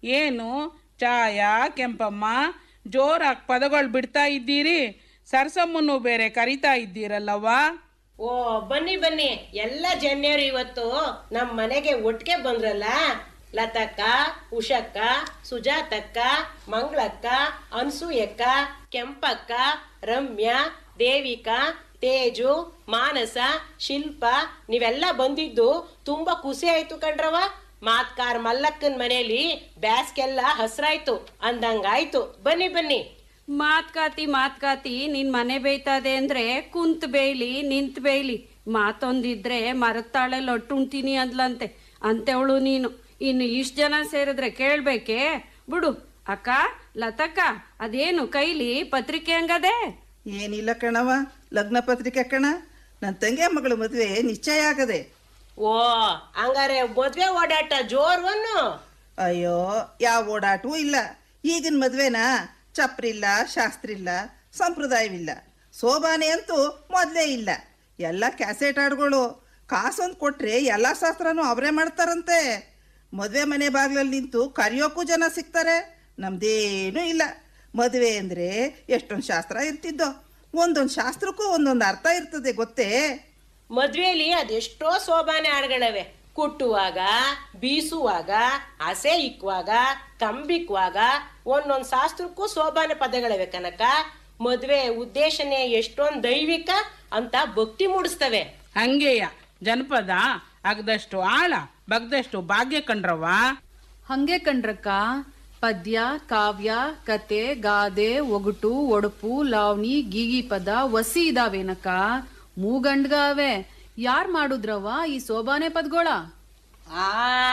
ಏನು ಚಾಯ ಕೆಂಪಮ್ಮ ಜೋರಾಗಿ ಪದಗಳು ಬಿಡ್ತಾ ಇದ್ದೀರಿ ಸರ್ಸಮ್ಮನ್ನು ಬೇರೆ ಕರಿತಾ ಇದ್ದೀರಲ್ಲವ್ವ ಓ ಬನ್ನಿ ಬನ್ನಿ ಎಲ್ಲ ಜನ್ಯರು ಇವತ್ತು ನಮ್ಮ ಮನೆಗೆ ಒಟ್ಟಿಗೆ ಬಂದ್ರಲ್ಲ ಲತಕ್ಕ ಉಷಕ್ಕ ಸುಜಾತಕ್ಕ ಮಂಗಳಕ್ಕ ಅನ್ಸೂಯಕ್ಕ ಕೆಂಪಕ್ಕ ರಮ್ಯಾ ದೇವಿಕಾ ತೇಜು ಮಾನಸ ಶಿಲ್ಪ ನೀವೆಲ್ಲ ಬಂದಿದ್ದು ತುಂಬಾ ಖುಷಿ ಆಯ್ತು ಕಣ್ರವ ಮಾತ್ಕಾರ್ ಮಲ್ಲಕ್ಕನ್ ಮನೆಯಲ್ಲಿ ಬ್ಯಾಸ್ಗೆಲ್ಲ ಹಸ್ರಾಯ್ತು ಅಂದಂಗಾಯ್ತು ಬನ್ನಿ ಬನ್ನಿ ಮಾತ್ಕಾತಿ ಮಾತ್ಕಾತಿ ನಿನ್ ಮನೆ ಬೇಯ್ತದೆ ಅಂದ್ರೆ ಕುಂತ್ ಬೇಯ್ಲಿ ನಿಂತ್ ಬೇಯ್ಲಿ ಮಾತೊಂದಿದ್ರೆ ಮರದ ತಾಳೆ ಲೊಟ್ಟುಂತೀನಿ ಅಂದ್ಲಂತೆ ಅಂತೇವಳು ನೀನು ಇನ್ನು ಇಷ್ಟು ಜನ ಸೇರಿದ್ರೆ ಕೇಳ್ಬೇಕೆ ಬಿಡು ಅಕ್ಕ ಲತಕ್ಕ ಅದೇನು ಕೈಲಿ ಪತ್ರಿಕೆ ಹಂಗದೆ ಏನಿಲ್ಲ ಕಣವ ಲಗ್ನ ಪತ್ರಿಕೆ ಕಣ ನನ್ನ ತಂಗಿ ಮಗಳ ಮದುವೆ ನಿಶ್ಚಯ ಆಗದೆ ಓ ಹಂಗಾರೆ ಮದ್ವೆ ಓಡಾಟ ಜೋರ್ವನ್ನು ಅಯ್ಯೋ ಯಾವ ಓಡಾಟವೂ ಇಲ್ಲ ಈಗಿನ ಮದುವೆನಾ ಚಪ್ರಿಲ್ಲ ಶಾಸ್ತ್ರಿಲ್ಲ ಸಂಪ್ರದಾಯವಿಲ್ಲ ಶೋಭಾನೆ ಅಂತೂ ಮೊದಲೇ ಇಲ್ಲ ಎಲ್ಲ ಕ್ಯಾಸೆಟ್ ಹಾಡುಗಳು ಕಾಸೊಂದು ಕೊಟ್ರೆ ಎಲ್ಲ ಶಾಸ್ತ್ರನೂ ಅವರೇ ಮಾಡ್ತಾರಂತೆ ಮದುವೆ ಮನೆ ಬಾಗ್ಲಲ್ಲಿ ನಿಂತು ಕರೆಯೋಕ್ಕೂ ಜನ ಸಿಗ್ತಾರೆ ನಮ್ದೇನೂ ಇಲ್ಲ ಮದುವೆ ಅಂದರೆ ಎಷ್ಟೊಂದು ಶಾಸ್ತ್ರ ಇರ್ತಿದ್ದೋ ಒಂದೊಂದು ಶಾಸ್ತ್ರಕ್ಕೂ ಒಂದೊಂದು ಅರ್ಥ ಇರ್ತದೆ ಗೊತ್ತೇ ಮದ್ವೆಲಿ ಅದೆಷ್ಟೋ ಸೋಬಾನೆ ಹಾಡುಗಳವೆ ಕುಟ್ಟುವಾಗ ಬೀಸುವಾಗ ಹಸೆ ಇಕ್ಕುವಾಗ ಕಂಬಿಕ್ಕುವಾಗ ಒಂದೊಂದ್ ಶಾಸ್ತ್ರಕ್ಕೂ ಸೋಬಾನೆ ಪದಗಳಿವೆ ಕನಕ ಮದ್ವೆ ಉದ್ದೇಶನೇ ಎಷ್ಟೊಂದ್ ದೈವಿಕ ಅಂತ ಭಕ್ತಿ ಮೂಡಿಸ್ತವೆ ಹಂಗೆಯ ಜನಪದ ಅಗದಷ್ಟು ಆಳ ಬಗ್ದಷ್ಟು ಭಾಗ್ಯ ಕಂಡ್ರವ್ವ ಹಂಗೆ ಕಂಡ್ರಕ್ಕ ಪದ್ಯ ಕಾವ್ಯ ಕತೆ ಗಾದೆ ಒಗಟು ಒಡಪು ಲಾವಣಿ ಗೀಗಿ ಪದ ವಸಿ ಇದಾವೇನಕ್ಕ ಮೂಗಂಡ್ಗಾವೆ ಯಾರ್ ಮಾಡುದ್ರವ್ವ ಈ ಸೋಬಾನೆ ಪದ್ಗೋಳ ಆ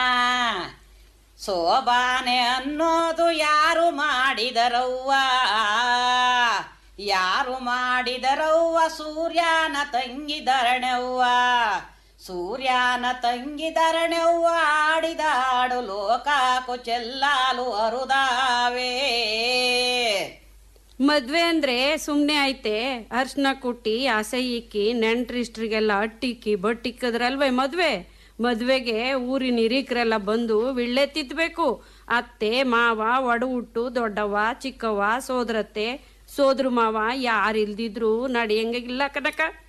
ಸೋಬಾನೆ ಅನ್ನೋದು ಯಾರು ಮಾಡಿದರವ್ವ ಯಾರು ಮಾಡಿದರವ್ವ ಸೂರ್ಯನ ತಂಗಿ ಧರಣೆವ್ವ ಸೂರ್ಯನ ತಂಗಿ ಧರಣೆವ್ವ ಆಡಿದಾಡು ಲೋಕಾಕು ಚೆಲ್ಲಾಲು ಅರುದಾವೇ ಮದ್ವೆ ಅಂದ್ರೆ ಸುಮ್ನೆ ಐತೆ ಅರ್ಶನ ಕುಟ್ಟಿ ಆಸೆ ಇಕ್ಕಿ ನೆಂಟ್ರಿಷ್ಟ್ರಿಗೆಲ್ಲ ಅಟ್ಟಿಕ್ಕಿ ಬಟ್ಟಿಕ್ಕದ್ರಲ್ವೇ ಮದ್ವೆ ಮದ್ವೆಗೆ ಊರಿನ ಹಿರೀಕರೆಲ್ಲ ಬಂದು ವಿಳ್ಳೆ ತಿತ್ತಬೇಕು ಅತ್ತೆ ಮಾವ ಒಡ ಹುಟ್ಟು ದೊಡ್ಡವ್ವ ಚಿಕ್ಕವ್ವ ಸೋದರತ್ತೆ ಸೋದ್ರ ಮಾವ ಯಾರಿಲ್ದಿದ್ರು ನಡೆಯಂಗಿಲ್ಲ ಕನಕ